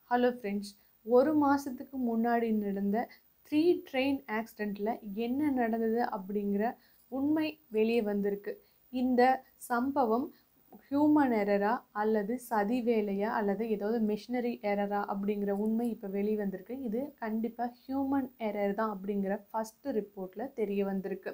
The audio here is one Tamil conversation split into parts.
ஹலோ ஃப்ரெண்ட்ஸ் ஒரு மாதத்துக்கு முன்னாடி நடந்த த்ரீ ட்ரெயின் ஆக்சிடெண்ட்டில் என்ன நடந்தது அப்படிங்கிற உண்மை வெளியே வந்திருக்கு இந்த சம்பவம் ஹியூமன் எரரா அல்லது சதி வேலையா அல்லது ஏதாவது மிஷினரி எரரா அப்படிங்கிற உண்மை இப்போ வெளியே வந்திருக்கு இது கண்டிப்பாக ஹியூமன் எரர் தான் அப்படிங்கிற ஃபஸ்ட்டு ரிப்போர்ட்டில் தெரிய வந்திருக்கு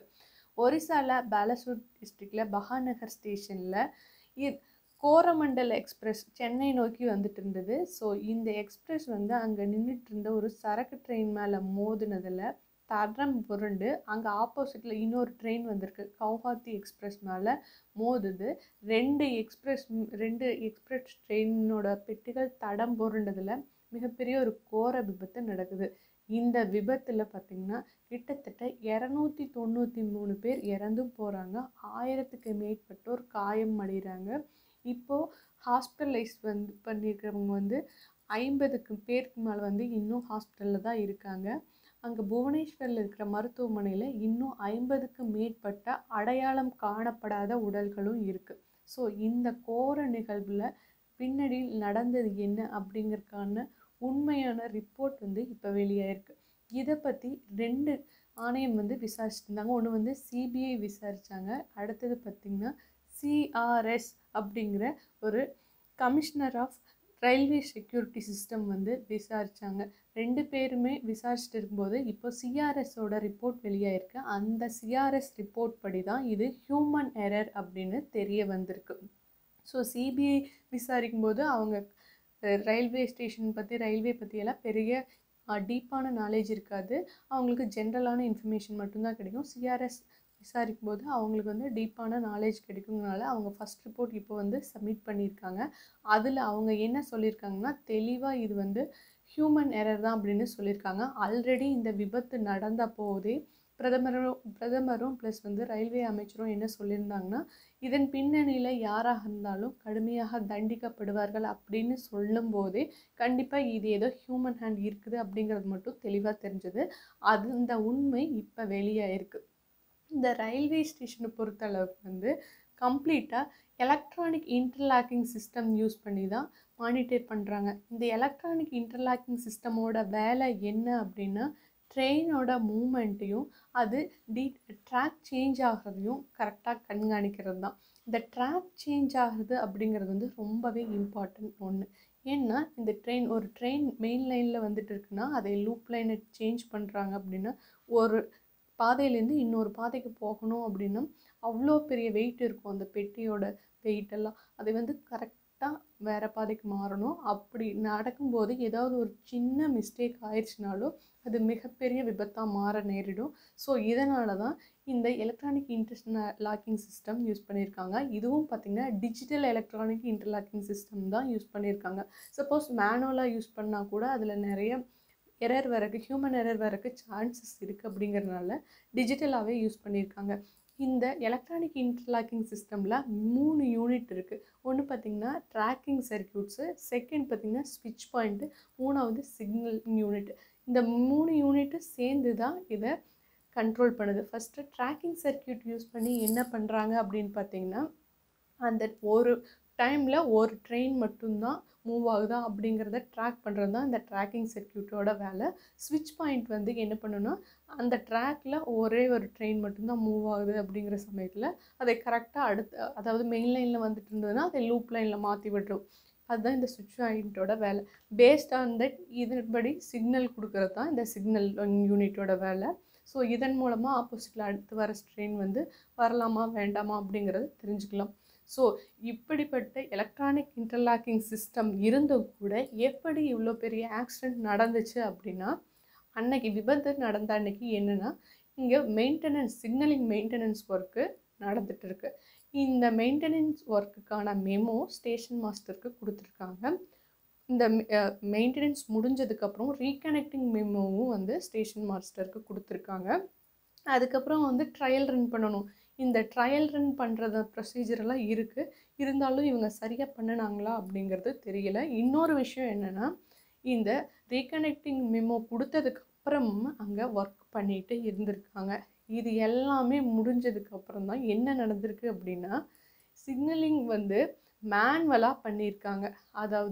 ஒரிசால பாலசூர் டிஸ்ட்ரிக்டில் பஹாநகர் ஸ்டேஷனில் இ கோரமண்டல் எக்ஸ்பிரஸ் சென்னை நோக்கி வந்துட்டு இருந்தது ஸோ இந்த எக்ஸ்பிரஸ் வந்து அங்கே நின்றுட்டு இருந்த ஒரு சரக்கு ட்ரெயின் மேலே மோதினதில் தரம் புரண்டு அங்கே ஆப்போசிட்டில் இன்னொரு ட்ரெயின் வந்திருக்கு கவுஹாத்தி எக்ஸ்பிரஸ் மேலே மோதுது ரெண்டு எக்ஸ்பிரஸ் ரெண்டு எக்ஸ்பிரஸ் ட்ரெயினோட பெட்டிகள் தடம் புரண்டதில் மிகப்பெரிய ஒரு கோர விபத்து நடக்குது இந்த விபத்தில் பார்த்திங்கன்னா கிட்டத்தட்ட இரநூத்தி தொண்ணூற்றி மூணு பேர் இறந்தும் போகிறாங்க ஆயிரத்துக்கு மேற்பட்டோர் காயம் அடைகிறாங்க இப்போது ஹாஸ்பிட்டலைஸ் வந்து பண்ணியிருக்கிறவங்க வந்து ஐம்பதுக்கு பேருக்கு மேலே வந்து இன்னும் ஹாஸ்பிட்டலில் தான் இருக்காங்க அங்கே புவனேஸ்வரில் இருக்கிற மருத்துவமனையில் இன்னும் ஐம்பதுக்கு மேற்பட்ட அடையாளம் காணப்படாத உடல்களும் இருக்குது ஸோ இந்த கோர நிகழ்வில் பின்னாடி நடந்தது என்ன அப்படிங்கிறதுக்கான உண்மையான ரிப்போர்ட் வந்து இப்போ வெளியாயிருக்கு இதை பற்றி ரெண்டு ஆணையம் வந்து விசாரிச்சுட்டு இருந்தாங்க ஒன்று வந்து சிபிஐ விசாரித்தாங்க அடுத்தது பார்த்திங்கன்னா சிஆர்எஸ் அப்படிங்கிற ஒரு commissioner of railway security system வந்து விசாரித்தாங்க ரெண்டு பேருமே விசாரிச்சுட்டு இருக்கும்போது இப்போ சிஆர்எஸோட ரிப்போர்ட் வெளியாயிருக்கு அந்த சிஆர்எஸ் ரிப்போர்ட் படி தான் இது ஹியூமன் எரர் அப்படின்னு தெரிய வந்திருக்கு ஸோ சிபிஐ விசாரிக்கும் போது அவங்க ரயில்வே ஸ்டேஷன் பற்றி ரயில்வே பற்றியெல்லாம் பெரிய டீப்பான நாலேஜ் இருக்காது அவங்களுக்கு ஜென்ரலான இன்ஃபர்மேஷன் மட்டும்தான் கிடைக்கும் சிஆர்எஸ் விசாரிக்கும் போது அவங்களுக்கு வந்து டீப்பான நாலேஜ் கிடைக்குங்கனால அவங்க ஃபஸ்ட் ரிப்போர்ட் இப்போ வந்து சப்மிட் பண்ணியிருக்காங்க அதில் அவங்க என்ன சொல்லியிருக்காங்கன்னா தெளிவாக இது வந்து ஹியூமன் எரர் தான் அப்படின்னு சொல்லியிருக்காங்க ஆல்ரெடி இந்த விபத்து நடந்த போதே பிரதமரும் பிரதமரும் ப்ளஸ் வந்து ரயில்வே அமைச்சரும் என்ன சொல்லியிருந்தாங்கன்னா இதன் பின்னணியில் யாராக இருந்தாலும் கடுமையாக தண்டிக்கப்படுவார்கள் அப்படின்னு சொல்லும் போதே கண்டிப்பாக இது ஏதோ ஹியூமன் ஹேண்ட் இருக்குது அப்படிங்கிறது மட்டும் தெளிவாக தெரிஞ்சது அது இந்த உண்மை இப்போ வெளியாயிருக்கு இந்த ரயில்வே ஸ்டேஷனை பொறுத்தளவுக்கு வந்து கம்ப்ளீட்டாக எலக்ட்ரானிக் இன்டர்லாக்கிங் சிஸ்டம் யூஸ் பண்ணி தான் மானிட்டர் பண்ணுறாங்க இந்த எலக்ட்ரானிக் இன்டர்லாக்கிங் சிஸ்டமோட வேலை என்ன அப்படின்னா ட்ரெயினோட மூமெண்ட்டையும் அது டீ ட்ராக் சேஞ்ச் ஆகிறதையும் கரெக்டாக கண்காணிக்கிறது தான் இந்த ட்ராக் சேஞ்ச் ஆகுது அப்படிங்கிறது வந்து ரொம்பவே இம்பார்ட்டன்ட் ஒன்று ஏன்னா இந்த ட்ரெயின் ஒரு ட்ரெயின் மெயின் லைனில் வந்துட்டு இருக்குன்னா அதை லூப் லைனை சேஞ்ச் பண்ணுறாங்க அப்படின்னா ஒரு பாதையிலேருந்து இன்னொரு பாதைக்கு போகணும் அப்படின்னா அவ்வளோ பெரிய வெயிட் இருக்கும் அந்த பெட்டியோட வெயிட்டெல்லாம் அதை வந்து கரெக்டாக வேறு பாதைக்கு மாறணும் அப்படி நடக்கும்போது ஏதாவது ஒரு சின்ன மிஸ்டேக் ஆயிடுச்சுனாலும் அது மிகப்பெரிய விபத்தாக மாற நேரிடும் ஸோ இதனால தான் இந்த electronic interlocking system use பண்ணியிருக்காங்க இதுவும் பார்த்திங்கன்னா டிஜிட்டல் எலக்ட்ரானிக் இன்டர்லாக்கிங் சிஸ்டம் தான் யூஸ் பண்ணியிருக்காங்க சப்போஸ் மேனுவலாக யூஸ் பண்ணால் கூட அதில் நிறைய எரர் வரக்கு ஹியூமன் எரர் வரக்கு சான்சஸ் இருக்குது அப்படிங்கிறதுனால டிஜிட்டலாகவே யூஸ் பண்ணியிருக்காங்க இந்த எலக்ட்ரானிக் இன்டர்லாக்கிங் சிஸ்டமில் மூணு யூனிட் இருக்குது ஒன்று பார்த்திங்கன்னா ட்ராக்கிங் சர்க்கியூட்ஸு செகண்ட் பார்த்திங்கன்னா ஸ்விட்ச் பாயிண்ட்டு மூணாவது சிக்னல் யூனிட் இந்த மூணு யூனிட்டு சேர்ந்து தான் இதை கண்ட்ரோல் பண்ணுது ஃபஸ்ட்டு ட்ராக்கிங் சர்க்கியூட் யூஸ் பண்ணி என்ன பண்ணுறாங்க அப்படின்னு பார்த்தீங்கன்னா அந்த ஒரு டைமில் ஒரு ட்ரெயின் மட்டும்தான் மூவ் ஆகுதா அப்படிங்கிறத ட்ராக் பண்ணுறது தான் இந்த ட்ராக்கிங் சர்க்கியூட்டோட வேலை ஸ்விட்ச் பாயிண்ட் வந்து என்ன பண்ணுன்னா அந்த ட்ராக்கில் ஒரே ஒரு ட்ரெயின் மட்டும்தான் மூவ் ஆகுது அப்படிங்கிற சமயத்தில் அதை கரெக்டாக அடுத்து அதாவது மெயின் லைனில் வந்துட்டு இருந்ததுன்னா அதை லூப் லைனில் மாற்றி விட்டுரும் அதுதான் இந்த சுவிட்ச் பாயிண்ட்டோட வேலை பேஸ்ட் ஆன் தட் இதன்படி சிக்னல் கொடுக்கறது தான் இந்த சிக்னல் யூனிட்டோட வேலை ஸோ இதன் மூலமாக ஆப்போசிட்டில் அடுத்து வர ட்ரெயின் வந்து வரலாமா வேண்டாமா அப்படிங்கிறத தெரிஞ்சுக்கலாம் ஸோ இப்படிப்பட்ட எலக்ட்ரானிக் இன்டர்லாக்கிங் சிஸ்டம் இருந்தும் கூட எப்படி இவ்வளோ பெரிய ஆக்சிடெண்ட் நடந்துச்சு அப்படின்னா அன்னைக்கு விபத்து நடந்த அன்னைக்கு என்னென்னா இங்கே மெயின்டெனன்ஸ் சிக்னலிங் மெயின்டெனன்ஸ் ஒர்க்கு நடந்துட்டு இருக்கு இந்த மெயின்டெனன்ஸ் ஒர்க்குக்கான மெமோ ஸ்டேஷன் மாஸ்டருக்கு கொடுத்துருக்காங்க இந்த மெயின்டெனன்ஸ் முடிஞ்சதுக்கப்புறம் ரீகனெக்டிங் மெமோவும் வந்து ஸ்டேஷன் மாஸ்டருக்கு கொடுத்துருக்காங்க அதுக்கப்புறம் வந்து ட்ரையல் ரன் பண்ணணும் இந்த ட்ரையல் ரன் பண்ணுறது ப்ரொசீஜரெல்லாம் இருக்குது இருந்தாலும் இவங்க சரியாக பண்ணினாங்களா அப்படிங்கிறது தெரியல இன்னொரு விஷயம் என்னென்னா இந்த ரீகனெக்டிங் மெமோ கொடுத்ததுக்கு அப்புறம் அங்கே ஒர்க் பண்ணிட்டு இருந்திருக்காங்க இது எல்லாமே முடிஞ்சதுக்கு அப்புறம் தான் என்ன நடந்திருக்கு அப்படின்னா சிக்னலிங் வந்து மேனுவலாக பண்ணியிருக்காங்க அதாவது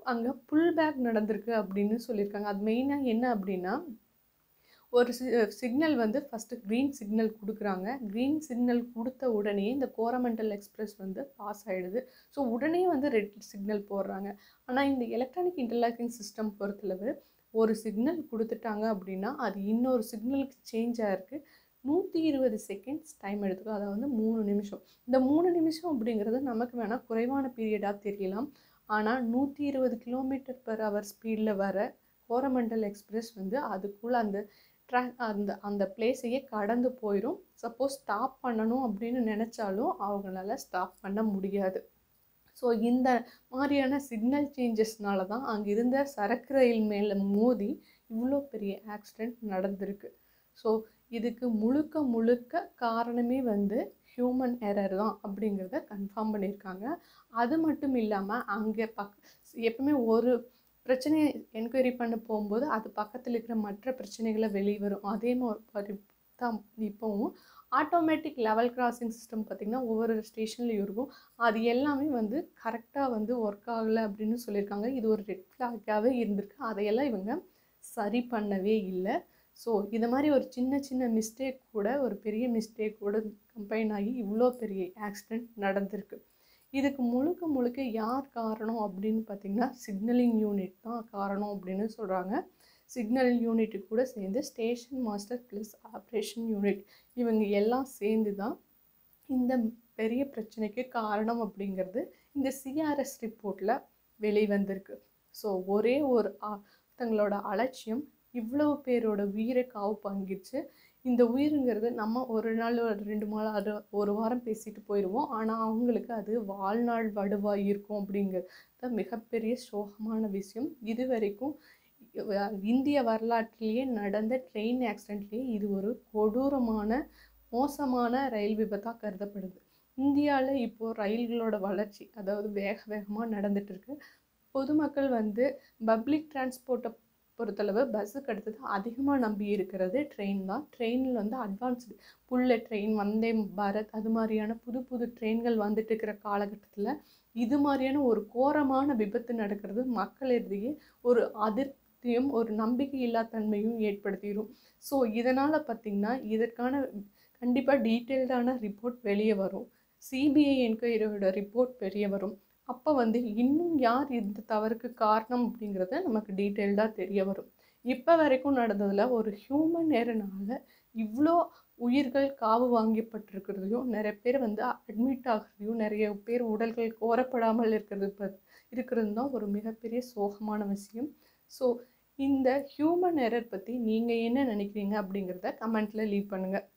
அங்கே புல் பேக் நடந்திருக்கு அப்படின்னு சொல்லியிருக்காங்க அது மெயினாக என்ன அப்படின்னா ஒரு சிக்னல் வந்து ஃபஸ்ட்டு க்ரீன் சிக்னல் கொடுக்குறாங்க க்ரீன் சிக்னல் கொடுத்த உடனே இந்த கோரமெண்டல் எக்ஸ்பிரஸ் வந்து பாஸ் ஆகிடுது ஸோ உடனே வந்து ரெட் சிக்னல் போடுறாங்க ஆனால் இந்த எலக்ட்ரானிக் இன்டர்லாக்கிங் சிஸ்டம் பொறுத்தளவு ஒரு சிக்னல் கொடுத்துட்டாங்க அப்படின்னா அது இன்னொரு சிக்னலுக்கு சேஞ்ச் ஆகிருக்கு நூற்றி இருபது செகண்ட்ஸ் டைம் எடுத்துக்கும் அதாவது வந்து மூணு நிமிஷம் இந்த மூணு நிமிஷம் அப்படிங்கிறது நமக்கு வேணால் குறைவான பீரியடாக தெரியலாம் ஆனால் நூற்றி இருபது கிலோமீட்டர் பர் ஹவர் ஸ்பீடில் வர கோரமண்டல் எக்ஸ்பிரஸ் வந்து அதுக்குள்ளே அந்த ட்ராக் அந்த அந்த பிளேஸையே கடந்து போயிடும் சப்போஸ் ஸ்டாப் பண்ணணும் அப்படின்னு நினச்சாலும் அவங்களால ஸ்டாப் பண்ண முடியாது ஸோ இந்த மாதிரியான சிக்னல் சேஞ்சஸ்னால தான் அங்கே இருந்த சரக்கு ரயில் மேலே மோதி இவ்வளோ பெரிய ஆக்சிடெண்ட் நடந்திருக்கு ஸோ இதுக்கு முழுக்க முழுக்க காரணமே வந்து ஹியூமன் எரர் தான் அப்படிங்கிறத கன்ஃபார்ம் பண்ணியிருக்காங்க அது மட்டும் இல்லாமல் அங்கே பக் எப்பவுமே ஒரு பிரச்சனையை என்கொயரி பண்ண போகும்போது அது பக்கத்தில் இருக்கிற மற்ற பிரச்சனைகளை வெளியே வரும் அதே மாதிரி தான் இப்போவும் ஆட்டோமேட்டிக் லெவல் கிராசிங் சிஸ்டம் பார்த்திங்கன்னா ஒவ்வொரு ஸ்டேஷன்லேயும் இருக்கும் அது எல்லாமே வந்து கரெக்டாக வந்து ஒர்க் ஆகலை அப்படின்னு சொல்லியிருக்காங்க இது ஒரு ரெட் ஃப்ளாக்காகவே இருந்திருக்கு அதையெல்லாம் இவங்க சரி பண்ணவே இல்லை ஸோ இது மாதிரி ஒரு சின்ன சின்ன மிஸ்டேக் கூட ஒரு பெரிய மிஸ்டேக் கூட கம்பைன் ஆகி இவ்வளோ பெரிய ஆக்சிடெண்ட் நடந்திருக்கு இதுக்கு முழுக்க முழுக்க யார் காரணம் அப்படின்னு பார்த்திங்கன்னா சிக்னலிங் யூனிட் தான் காரணம் அப்படின்னு சொல்கிறாங்க சிக்னல் யூனிட்டு கூட சேர்ந்து station master plus operation unit இவங்க எல்லாம் சேர்ந்து தான் இந்த பெரிய பிரச்சனைக்கு காரணம் அப்படிங்கிறது இந்த சிஆர்எஸ் ரிப்போர்ட்டில் வெளிவந்திருக்கு ஸோ ஒரே ஒரு தங்களோட அலட்சியம் இவ்வளோ பேரோட உயிரை காவு பங்கிச்சு இந்த உயிருங்கிறது நம்ம ஒரு நாள் ஒரு ரெண்டு நாள் அது ஒரு வாரம் பேசிட்டு போயிடுவோம் ஆனால் அவங்களுக்கு அது வாழ்நாள் வடுவாக இருக்கும் அப்படிங்கிறது மிகப்பெரிய சோகமான விஷயம் இது வரைக்கும் இந்திய வரலாற்றிலேயே நடந்த ட்ரெயின் ஆக்சிடெண்ட்லேயே இது ஒரு கொடூரமான மோசமான ரயில் விபத்தாக கருதப்படுது இந்தியாவில் இப்போது ரயில்களோட வளர்ச்சி அதாவது வேக வேகமாக நடந்துகிட்ருக்கு பொதுமக்கள் வந்து பப்ளிக் டிரான்ஸ்போர்ட்டை பொறுத்தளவு பஸ்ஸுக்கு அடுத்தது அதிகமாக நம்பி இருக்கிறது ட்ரெயின் தான் ட்ரெயினில் வந்து advanced bullet train Vande Bharat அது மாதிரியான புது புது ட்ரெயின்கள் வந்துட்டு இருக்கிற காலகட்டத்தில் இது மாதிரியான ஒரு கோரமான விபத்து நடக்கிறது மக்களிடையே ஒரு அதிருப்தியும் ஒரு நம்பிக்கை இல்லா தன்மையும் ஏற்படுத்திடும் ஸோ இதனால் பார்த்திங்கன்னா இதற்கான கண்டிப்பாக டீட்டெயில்டான ரிப்போர்ட் வெளியே வரும் சிபிஐ என்கொயரியோட ரிப்போர்ட் வெளியே வரும் அப்போ வந்து இன்னும் யார் இந்த தவறுக்கு காரணம் அப்படிங்கிறத நமக்கு டீட்டெயில்டாக தெரிய வரும் இப்போ வரைக்கும் நடந்ததில் ஒரு ஹியூமன் எரனால இவ்வளோ உயிர்கள் காவு வாங்கப்பட்டிருக்கிறதையும் நிறைய பேர் வந்து அட்மிட் ஆகிறதையும் நிறைய பேர் உடல்கள் கோரப்படாமல் இருக்கிறது ப இருக்கிறது தான் ஒரு மிகப்பெரிய சோகமான விஷயம் ஸோ இந்த ஹியூமன் எரர் பற்றி நீங்கள் என்ன நினைக்கிறீங்க அப்படிங்கிறத கமெண்ட்டில் லீவ் பண்ணுங்கள்